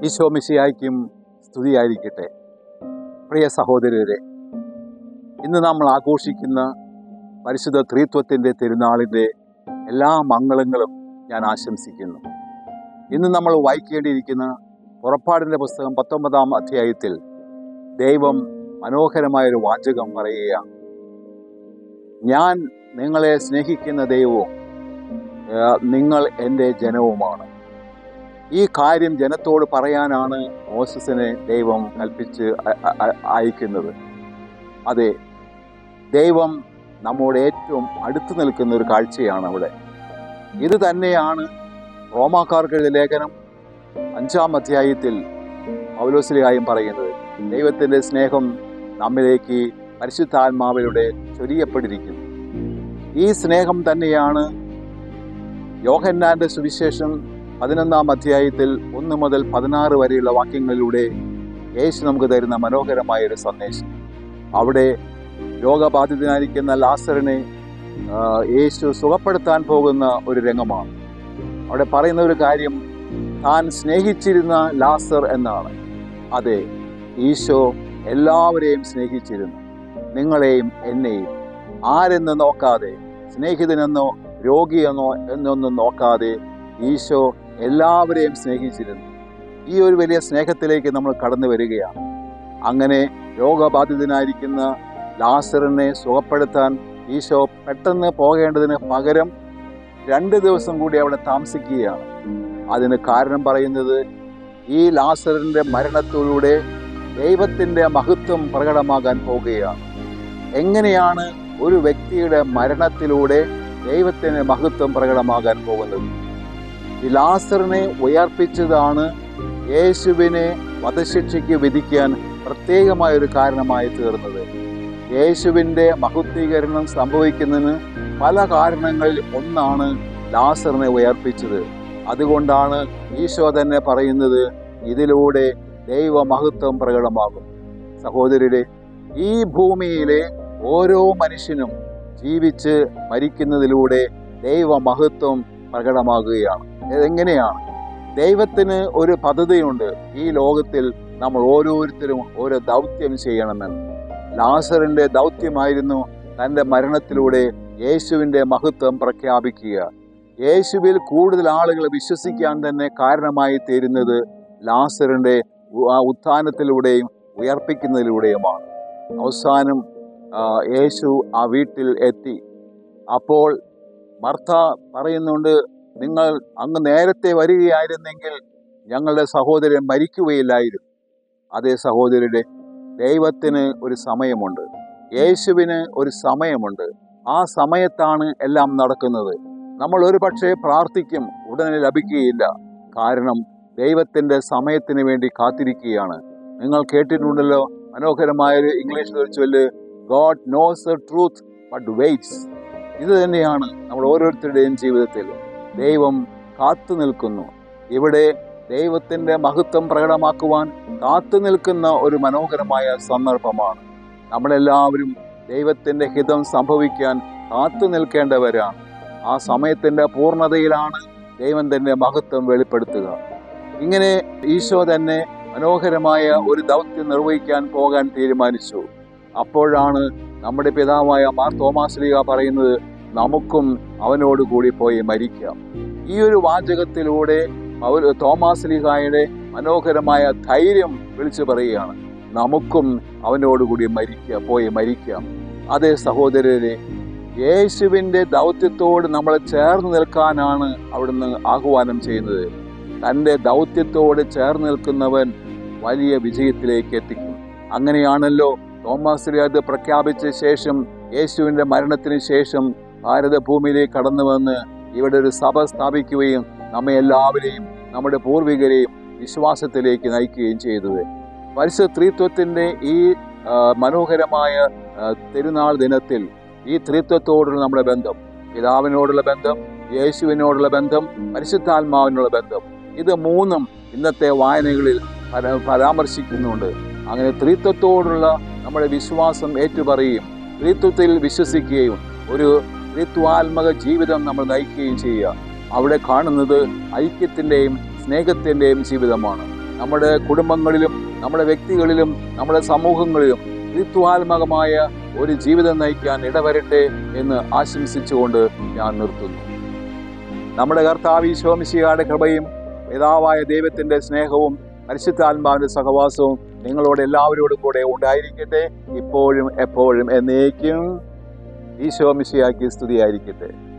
ഈശോ മിശിയായ്ക്കും സ്തുതിയായിരിക്കട്ടെ പ്രിയ സഹോദരരെ ഇന്ന് നമ്മൾ ആഘോഷിക്കുന്ന പരിശുദ്ധ ത്രിത്വത്തിൻ്റെ തിരുനാളിൻ്റെ എല്ലാ മംഗളങ്ങളും ഞാൻ ആശംസിക്കുന്നു ഇന്ന് നമ്മൾ വായിക്കേണ്ടിയിരിക്കുന്ന പുറപ്പാടിൻ്റെ പുസ്തകം പത്തൊമ്പതാം അധ്യായത്തിൽ ദൈവം മനോഹരമായൊരു വാചകം പറയുകയാണ് ഞാൻ നിങ്ങളെ സ്നേഹിക്കുന്ന ദൈവവും ഏഹ് നിങ്ങൾ എൻ്റെ ജനവുമാണ് ഈ കാര്യം ജനത്തോട് പറയാനാണ് മോസസിനെ ദൈവം കൽപ്പിച്ച് അ- അ- അ- അയക്കുന്നത് അതെ ദൈവം നമ്മോട് ഏറ്റവും അടുത്ത് നിൽക്കുന്ന ഒരു കാഴ്ചയാണ് അവിടെ ഇത് തന്നെയാണ് റോമാക്കാർക്ക് എഴുതിയ ലേഖനം അഞ്ചാം അധ്യായത്തിൽ പൗലോസിലായും പറയുന്നത് ദൈവത്തിൻ്റെ സ്നേഹം നമ്മിലേക്ക് പരിശുദ്ധാത്മാവിലൂടെ ചൊരിയപ്പെട്ടിരിക്കുന്നു ഈ സ്നേഹം തന്നെയാണ് യോഹന്നാന്റെ സുവിശേഷം പതിനൊന്നാം അധ്യായത്തിൽ ഒന്ന് മുതൽ പതിനാറ് വരെയുള്ള വാക്യങ്ങളിലൂടെ യേശു നമുക്ക് തരുന്ന മനോഹരമായ ഒരു സന്ദേശം അവിടെ രോഗബാധിതനായിരിക്കുന്ന ലാസറിനെ ആ, യേശു സുഖപ്പെടുത്താൻ പോകുന്ന ഒരു രംഗമാണ് അവിടെ പറയുന്ന ഒരു കാര്യം താൻ സ്നേഹിച്ചിരുന്ന ലാസർ എന്നാണ് അതെ ഈശോ എല്ലാവരെയും സ്നേഹിച്ചിരുന്നു നിങ്ങളെയും എന്നെയും ആരെന്ന് നോക്കാതെ സ്നേഹിതനെന്നോ രോഗിയെന്നോ എന്നൊന്നും നോക്കാതെ ഈശോ എല്ലാവരെയും സ്നേഹിച്ചിരുന്നു ഈ ഒരു വലിയ സ്നേഹത്തിലേക്ക് നമ്മൾ കടന്നു വരികയാണ് അങ്ങനെ രോഗബാധിതനായിരിക്കുന്ന ലാസറിനെ സുഖപ്പെടുത്താൻ ഈശോ പെട്ടെന്ന് പോകേണ്ടതിന് പകരം രണ്ട് ദിവസം കൂടി അവിടെ താമസിക്കുകയാണ് അതിന് കാരണം പറയുന്നത് ഈ ലാസറിന്റെ മരണത്തിലൂടെ ദൈവത്തിന്റെ മഹത്വം പ്രകടമാകാൻ പോകുകയാണ് എങ്ങനെയാണ് ഒരു വ്യക്തിയുടെ മരണത്തിലൂടെ ദൈവത്തിന്റെ മഹത്വം പ്രകടമാകാൻ പോകുന്നത് ഈ ലാസറിനെ ഉയർപ്പിച്ചതാണ് യേശുവിനെ വധശിക്ഷയ്ക്ക് വിധിക്കാൻ പ്രത്യേകമായ ഒരു കാരണമായി തീർന്നത് യേശുവിൻ്റെ മഹത്വീകരണം സംഭവിക്കുന്നതിന് പല കാരണങ്ങളിൽ ഒന്നാണ് ലാസറിനെ ഉയർപ്പിച്ചത് അതുകൊണ്ടാണ് ഈശോ തന്നെ പറയുന്നത് ഇതിലൂടെ ദൈവമഹത്വം പ്രകടമാകും സഹോദരരെ ഈ ഭൂമിയിലെ ഓരോ മനുഷ്യനും ജീവിച്ച് മരിക്കുന്നതിലൂടെ ദൈവമഹത്വം പ്രകടമാകുകയാണ് എങ്ങനെയാണ് ദൈവത്തിന് ഒരു പദ്ധതിയുണ്ട് ഈ ലോകത്തിൽ നമ്മൾ ഓരോരുത്തരും ഓരോ ദൗത്യം ചെയ്യണമെന്ന് ലാസറിന്റെ ദൗത്യമായിരുന്നു തന്റെ മരണത്തിലൂടെ യേശുവിന്റെ മഹത്വം പ്രഖ്യാപിക്കുക യേശുവിൽ കൂടുതൽ ആളുകൾ വിശ്വസിക്കാൻ തന്നെ കാരണമായി തീരുന്നത് ലാസറിന്റെ ഉ- ആ ഉത്ഥാനത്തിലൂടെയും ഉയർപ്പിക്കുന്നതിലൂടെയുമാണ് അവസാനം ആ, യേശു ആ വീട്ടിൽ എത്തി അപ്പോൾ മർത്ത പറയുന്നുണ്ട് നിങ്ങൾ അങ്ങ് നേരത്തെ വരികയായിരുന്നെങ്കിൽ ഞങ്ങളുടെ സഹോദരൻ മരിക്കുകയില്ലായിരുന്നു അതേ സഹോദരരുടെ ദൈവത്തിന് ഒരു സമയമുണ്ട് യേശുവിന് ഒരു സമയമുണ്ട് ആ സമയത്താണ് എല്ലാം നടക്കുന്നത് നമ്മൾ ഒരു പക്ഷേ പ്രാർത്ഥിക്കും ഉടനെ ലഭിക്കുകയില്ല കാരണം ദൈവത്തിൻ്റെ സമയത്തിന് വേണ്ടി കാത്തിരിക്കുകയാണ് നിങ്ങൾ കേട്ടിട്ടുണ്ടല്ലോ മനോഹരമായൊരു ഇംഗ്ലീഷിൽ ഒരു ചൊല്ല് God knows the truth but waits ഇത് തന്നെയാണ് നമ്മൾ ഓരോരുത്തരുടെയും ജീവിതത്തിൽ ദൈവം കാത്തു നിൽക്കുന്നു ഇവിടെ ദൈവത്തിൻ്റെ മഹത്വം പ്രകടമാക്കുവാൻ കാത്തു നിൽക്കുന്ന ഒരു മനോഹരമായ സന്ദർഭമാണ് നമ്മളെല്ലാവരും ദൈവത്തിൻ്റെ ഹിതം സംഭവിക്കാൻ കാത്തു നിൽക്കേണ്ടവരാണ് ആ സമയത്തിൻ്റെ പൂർണ്ണതയിലാണ് ദൈവം തന്റെ മഹത്വം വെളിപ്പെടുത്തുക ഇങ്ങനെ ഈശോ തന്നെ മനോഹരമായ ഒരു ദൗത്യം നിർവഹിക്കാൻ പോകാൻ തീരുമാനിച്ചു അപ്പോഴാണ് നമ്മുടെ പിതാവായ മാർ തോമാശ്രീക പറയുന്നത് നമുക്കും അവനോട് കൂടി പോയി മരിക്കാം ഈ ഒരു വാചകത്തിലൂടെ പൗര തോമാസ് ലീഹായുടെ മനോഹരമായ ധൈര്യം വിളിച്ചു പറയുകയാണ് നമുക്കും അവനോടുകൂടി മരിക്കുക പോയി മരിക്കാം അതേ സഹോദരരെ യേശുവിൻ്റെ ദൗത്യത്തോട് നമ്മൾ ചേർന്ന് നിൽക്കാനാണ് അവിടുന്ന് ആഹ്വാനം ചെയ്യുന്നത് തൻ്റെ ദൗത്യത്തോട് ചേർന്ന് നിൽക്കുന്നവൻ വലിയ വിജയത്തിലേക്ക് എത്തിക്കും അങ്ങനെയാണല്ലോ തോമസ് ലീഹ അത് പ്രഖ്യാപിച്ച ശേഷം യേശുവിൻ്റെ മരണത്തിന് ശേഷം ഭാരതഭൂമിയിലേക്ക് കടന്നു വന്ന് ഇവിടെ ഒരു സഭ സ്ഥാപിക്കുകയും നമ്മെ എല്ലാവരെയും നമ്മുടെ പൂർവികരെയും വിശ്വാസത്തിലേക്ക് നയിക്കുകയും ചെയ്തത് പരിശുദ്ധ ത്രിത്വത്തിൻ്റെ ഈ ആ, മനോഹരമായ ആ, തിരുനാൾ ദിനത്തിൽ ഈ ത്രിത്വത്തോടുള്ള നമ്മുടെ ബന്ധം പിതാവിനോടുള്ള ബന്ധം യേശുവിനോടുള്ള ബന്ധം പരിശുദ്ധാത്മാവിനുള്ള ബന്ധം ഇത് മൂന്നും ഇന്നത്തെ വായനകളിൽ പരാ- പരാമർശിക്കുന്നുണ്ട് അങ്ങനെ ത്രിത്വത്തോടുള്ള നമ്മുടെ വിശ്വാസം ഏറ്റുപറയുകയും ത്രിത്വത്തിൽ വിശ്വസിക്കുകയും ഒരു ത്രിത്വാത്മക ജീവിതം നമ്മൾ നയിക്കുകയും ചെയ്യുക അവിടെ കാണുന്നത് ഐക്യത്തിൻ്റെയും സ്നേഹത്തിൻ്റെയും ജീവിതമാണ് നമ്മുടെ കുടുംബങ്ങളിലും നമ്മുടെ വ്യക്തികളിലും നമ്മുടെ സമൂഹങ്ങളിലും ഋത്വാത്മകമായ ഒരു ജീവിതം നയിക്കാൻ ഇടവരട്ടെ എന്ന് ആശംസിച്ചുകൊണ്ട് ഞാൻ നിർത്തുന്നു നമ്മുടെ കർത്താവ് ഈശോമിശിയുടെ കൃപയും പിതാവായ ദൈവത്തിന്റെ സ്നേഹവും പരിശുദ്ധാത്മാവിന്റെ സഹവാസവും നിങ്ങളോട് എല്ലാവരോടും കൂടെ ഉണ്ടായിരിക്കട്ടെ ഇപ്പോഴും എപ്പോഴും എന്നേക്കും ഈശോമിശിയാക്കി സ്തുതിയായിരിക്കട്ടെ